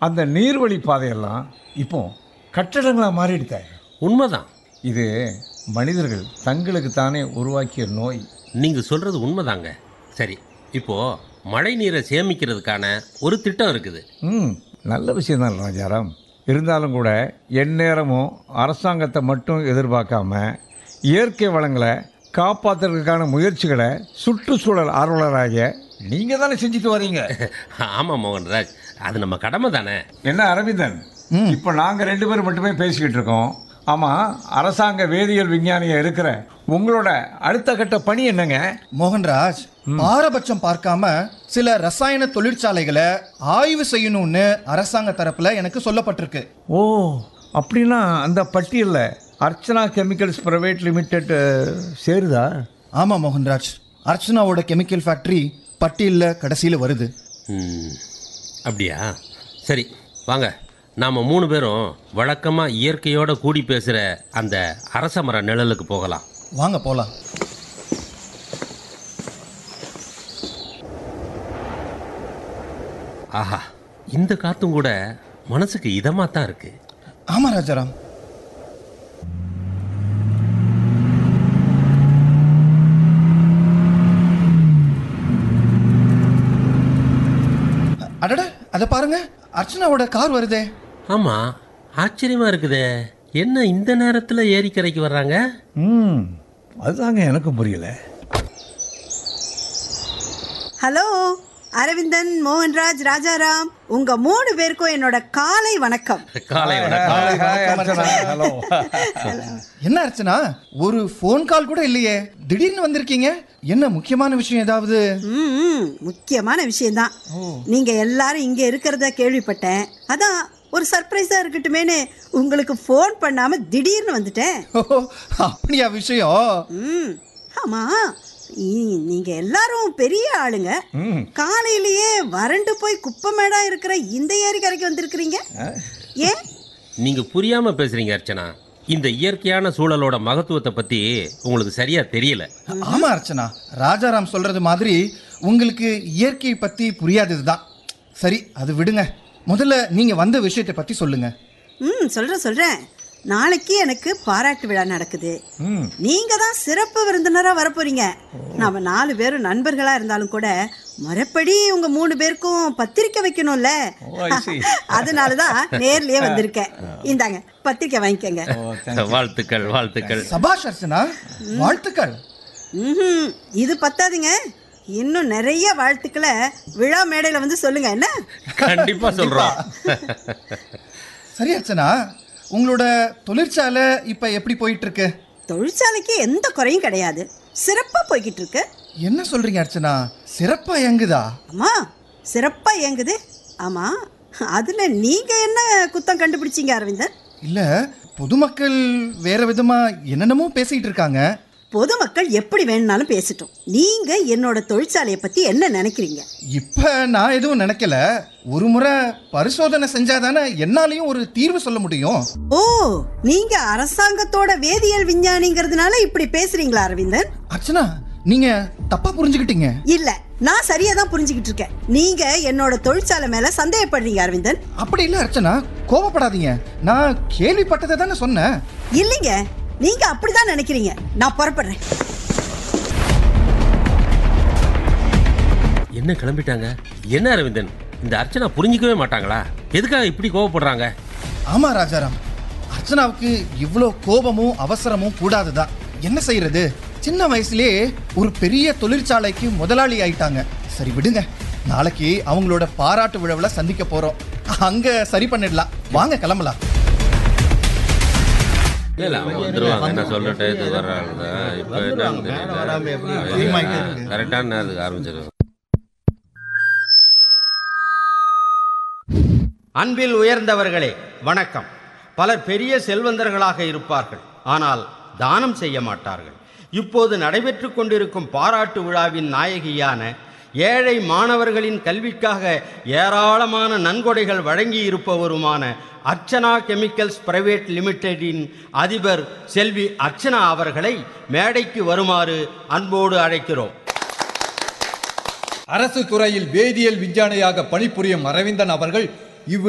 அந்த நீர்வழி பாதையெல்லாம் இப்போ கட்டடங்களாக மாறிடுதே உண்மைதான் இது மனிதர்கள் தங்களுக்கு தானே உருவாக்கிய நோய் நீங்கள் சொல்கிறது உண்மைதாங்க சரி இப்போ மழை நீரை சேமிக்கிறதுக்கான ஒரு திட்டம் இருக்குது ம் நல்ல விஷயம்தான் ராஜாராம் இருந்தாலும் கூட எந்நேரமும் அரசாங்கத்தை மட்டும் எதிர்பார்க்காம இயற்கை வளங்களை காப்பாற்றுறதுக்கான முயற்சிகளை சுற்றுச்சூழல் ஆர்வலராகிய நீங்கள் தானே செஞ்சுட்டு வரீங்க ஆமாம் மோகன்ராஜ் அது நம்ம கடமை தானே என்ன அரவிந்தன் இப்போ நாங்கள் ரெண்டு பேரும் மட்டுமே பேசிக்கிட்டு இருக்கோம் ஆமாம் அரசாங்க வேதியியல் விஞ்ஞானியா இருக்கிற உங்களோட அடுத்த கட்ட பணி என்னங்க மோகன்ராஜ் பாரபட்சம் பார்க்காம சில ரசாயன தொழிற்சாலைகளை ஆய்வு செய்யணும்னு அரசாங்க தரப்புல எனக்கு சொல்லப்பட்டிருக்கு ஓ அப்படின்னா அந்த பட்டியலில் அர்ச்சனா கெமிக்கல்ஸ் பிரைவேட் லிமிடெட் சேருதா ஆமா மோகன்ராஜ் அர்ச்சனாவோட கெமிக்கல் ஃபேக்டரி பட்டியல்ல கடைசியில வருது ம், அப்படியா சரி வாங்க நாம் மூணு பேரும் வழக்கமாக இயற்கையோட கூடி பேசுகிற அந்த அரச மர நிழலுக்கு போகலாம் வாங்க போலாம் ஆஹா இந்த காத்தும் கூட மனசுக்கு இதமாக தான் இருக்குது ஆமா ராஜாராம் அடட அதை பாருங்க அர்ச்சனாவோட கார் வருதே ஆமாம் ஆச்சரியமாக இருக்குதே என்ன இந்த நேரத்தில் ஏரிக்கரைக்கு வர்றாங்க ம் அதுதாங்க எனக்கும் புரியல ஹலோ அரவிந்தன் மோகன்ராஜ் ராஜாராம் உங்க மூணு பேருக்கும் என்னோட காலை வணக்கம் காலை வணக்கம் ஹாய் அர்ச்சனா ஹலோ என்ன அர்ச்சனா ஒரு ஃபோன் கால் கூட இல்லையே திடீர்னு வந்திருக்கீங்க என்ன முக்கியமான விஷயம் ஏதாவது ம், ம், முக்கியமான விஷயம்தான் நீங்க எல்லாரும் இங்க இருக்கிறத கேள்விப்பட்டேன் அதான் ஒரு சர்ப்ரைஸா இருக்கட்டுமேனு உங்களுக்கு ஃபோன் பண்ணாம திடீர்னு வந்துட்டேன் ஓ, அப்படியா விஷயம் ம் ஆமா இ- நீங்க எல்லாரும் பெரிய ஆளுங்க காலையிலேயே வறண்டு போய் குப்பமேடா இருக்கிற இந்த ஏரிக்கரைக்கு வந்திருக்கிறீங்க ஏன் நீங்கள் புரியாமல் பேசுகிறீங்க அர்ச்சனா இந்த இயற்கையான சூழலோட மகத்துவத்தை பற்றி உங்களுக்கு சரியாக தெரியல ஆமா அர்ச்சனா ராஜாராம் சொல்றது மாதிரி உங்களுக்கு இயற்கையை பத்தி புரியாததுதான் சரி அது விடுங்க முதல்ல நீங்க வந்த விஷயத்தை பத்தி சொல்லுங்க ம் சொல்றேன் சொல்றேன் நாளைக்கு எனக்கு பாராட்டு விழா நடக்குது நீங்க தான் சிறப்பு விருந்தினரா வரப்போறீங்க நாம நாலு பேரும் நண்பர்களா இருந்தாலும் கூட முறைப்படி உங்க மூணு பேருக்கும் பத்திரிக்கை வைக்கணும்ல அதனாலதான் நேர்லயே வந்திருக்கேன் இந்தாங்க பத்திரிக்கை வாங்கிக்கங்க வாழ்த்துக்கள் வாழ்த்துக்கள் சபாஷ் அர்ச்சனா வாழ்த்துக்கள் ம்ஹும். இது பத்தாதுங்க இன்னும் நிறைய வாழ்த்துக்களை விழா மேடையில வந்து சொல்லுங்க என்ன கண்டிப்பாக சொல்கிறோம் சரி அர்ச்சனா உங்களோட தொழிற்சாலை இப்ப எப்படி போயிட்டு இருக்கு தொழிற்சாலைக்கு எந்த குறையும் கிடையாது சிறப்பா போய்கிட்டு இருக்கு என்ன சொல்றீங்க அர்ச்சனா சிறப்பா இயங்குதா அம்மா சிறப்பா இயங்குது ஆமா அதுல நீங்க என்ன குத்தம் கண்டுபிடிச்சீங்க அரவிந்தன் இல்ல பொதுமக்கள் வேற விதமா என்னென்னமோ பேசிட்டு இருக்காங்க பொதுமக்கள் எப்படி வேணும்னாலும் பேசட்டும் நீங்க என்னோட தொழிற்சாலையை பத்தி என்ன நினைக்கிறீங்க இப்ப நான் எதுவும் நினைக்கல ஒரு முறை பரிசோதனை செஞ்சாதானே என்னாலையும் ஒரு தீர்வு சொல்ல முடியும் ஓ நீங்க அரசாங்கத்தோட வேதியியல் விஞ்ஞானிங்கிறதுனால இப்படி பேசுறீங்களா அரவிந்தன் அர்ச்சனா நீங்க தப்பா புரிஞ்சுக்கிட்டீங்க இல்ல நான் சரியா தான் புரிஞ்சுக்கிட்டு இருக்கேன் நீங்க என்னோட தொழிற்சாலை மேல சந்தேகப்படுறீங்க அரவிந்தன் அப்படி இல்ல அர்ச்சனா கோவப்படாதீங்க நான் கேள்விப்பட்டதை தானே சொன்னேன் இல்லைங்க நீங்க அப்படிதான் நினைக்கிறீங்க நான் புறப்படுறேன் என்ன கிளம்பிட்டாங்க என்ன அரவிந்தன் இந்த அர்ச்சனா புரிஞ்சிக்கவே மாட்டாங்களா எதுக்காக இப்படி கோவப்படுறாங்க ஆமா ராஜாராம் அர்ச்சனாவுக்கு இவ்வளோ கோபமும் அவசரமும் கூடாதுதான் என்ன செய்யறது சின்ன வயசுலயே ஒரு பெரிய தொழிற்சாலைக்கு முதலாளி ஆயிட்டாங்க சரி விடுங்க நாளைக்கு அவங்களோட பாராட்டு விழாவில் சந்திக்க போறோம் அங்க சரி பண்ணிடலாம் வாங்க கிளம்பலாம் இல்ல இல்ல அவங்க வந்துருவாங்க என்ன சொல்லிட்டு இது வர்றாங்க இப்போ என்ன கரெக்டான அதுக்கு ஆரம்பிச்சிருவாங்க அன்பில் உயர்ந்தவர்களே வணக்கம் பலர் பெரிய செல்வந்தர்களாக இருப்பார்கள் ஆனால் தானம் செய்ய மாட்டார்கள் இப்போது நடைபெற்று கொண்டிருக்கும் பாராட்டு விழாவின் நாயகியான ஏழை மாணவர்களின் கல்விக்காக ஏராளமான நன்கொடைகள் வழங்கி இருப்பவருமான அர்ச்சனா கெமிக்கல்ஸ் பிரைவேட் லிமிடெடின் அதிபர் செல்வி அர்ச்சனா அவர்களை மேடைக்கு வருமாறு அன்போடு அழைக்கிறோம் அரசு துறையில் வேதியியல் விஞ்ஞானியாக பணிபுரியும் அரவிந்தன் அவர்கள்